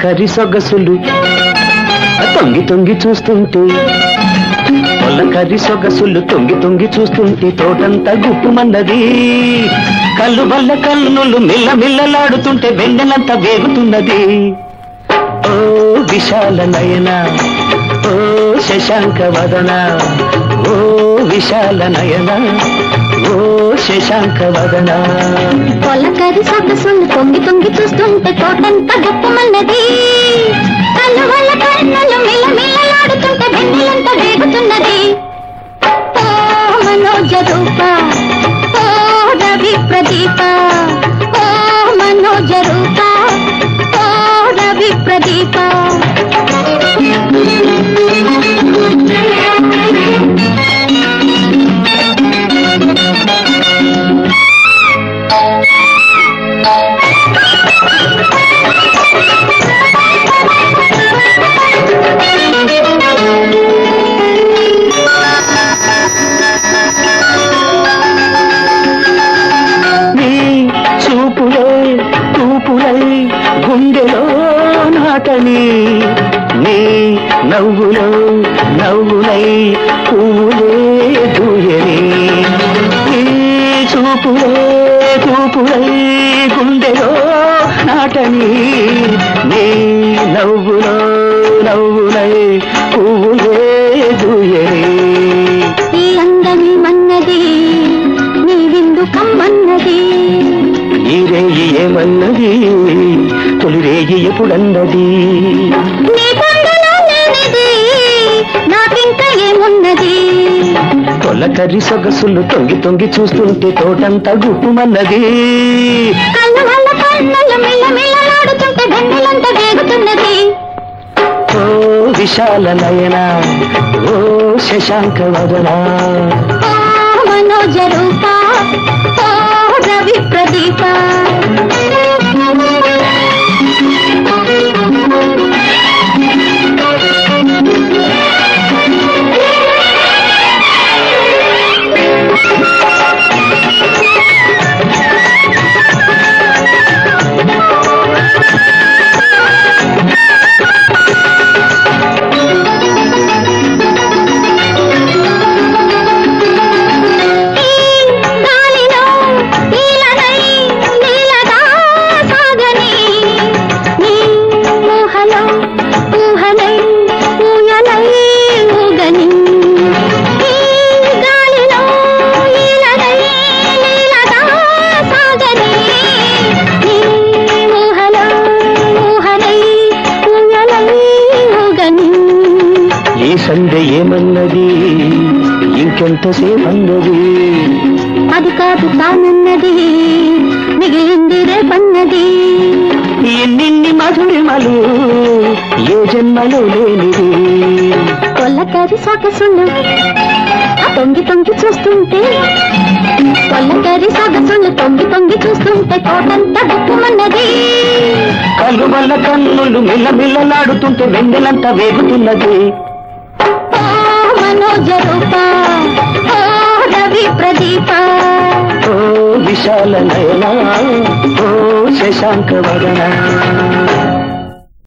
కరి సొగసులు తొంగి తొంగి చూస్తుంటే కర్రి సొగసులు తొంగి తొంగి చూస్తుంటే తోటంతా గుప్పుమన్నది కళ్ళు వల్ల కన్నులు మిల్ల మిల్లలాడుతుంటే వెన్నెలంతా వేగుతున్నది ఓ విశాల నయన ఓ శశాంక వదన ఓ విశాల నయన ఓ శశాంక వదన పొలకరి సొగసులు తొంగి తొంగి చూస్తుంటే తోటంతా గొప్పమన్నది కళ్ళు వల్ల కన్నులు మిల్ల మిల్లలాడుతుంటే వెన్నెలంతా వేగుతున్నది ఓ మనోజ రూప ఓ రవి ప్రదీప ఓ మనోజ రూప ఓ రవి ప్రదీప నీ చూపులే తూపులై గుండెలో నాటని నీ నవ్వులో నవ్వులై పువ్వులే దూయని నీ చూపులే తూపులై గుండెలో నాటని నీ నవ్వులో నవ్వులై పువ్వులే దూయని ఈ అందమి మన్నది నీ విందు కమ్మన్నది ఈ రేయి ఏమన్నది తొలి రేయి ఎప్పుడన్నది నీ పండులో లేనిది నాకింక ఏమున్నది తొలకరి సొగసులు తొంగి తొంగి చూస్తుంటే తోటంతా గుప్పుమన్నది కళ్ళు వల్ల కన్నులు మిల్ల మిల్లలాడుతుంటే వెన్నెలంతా వేగుతున్నది ఓ విశాల నయన ఓ శశాంక వదన ఓ మనోజ రూప ఓ రవి ప్రదీప ఈ గాలిలో ఈలనై నీలగా సాగని నీ ఊహలో ఊహలై ఊయలై ఊగని ఈ గాలిలో ఈలనై నీలగా సాగని నీ ఊహలో ఊహలై ఊయలై ఊగని ఈ సంధ్య ఏమన్నది ఇంకెంతసేపన్నది అది కాదు తానన్నది మిగిలింది రేపన్నది ఎన్నిన్ని మధురిమలు ఏ జన్మలో లేనిది కొల్లకరి సొగసులు ఆ తొంగి తొంగి చూస్తుంటే కొల్లకరి సొగసులు తొంగి తొంగి చూస్తుంటే కోటంతా గుప్పమన్నది కళ్ళు వల్ల కన్నులు మిల్ల మిల్లలాడుతుంటే వెన్నెలంతా వేగుతున్నది ఓ మనోజ రూప ఓ రవి ప్రదీప ఓ విశాల నయన ఓ శశాంక వదన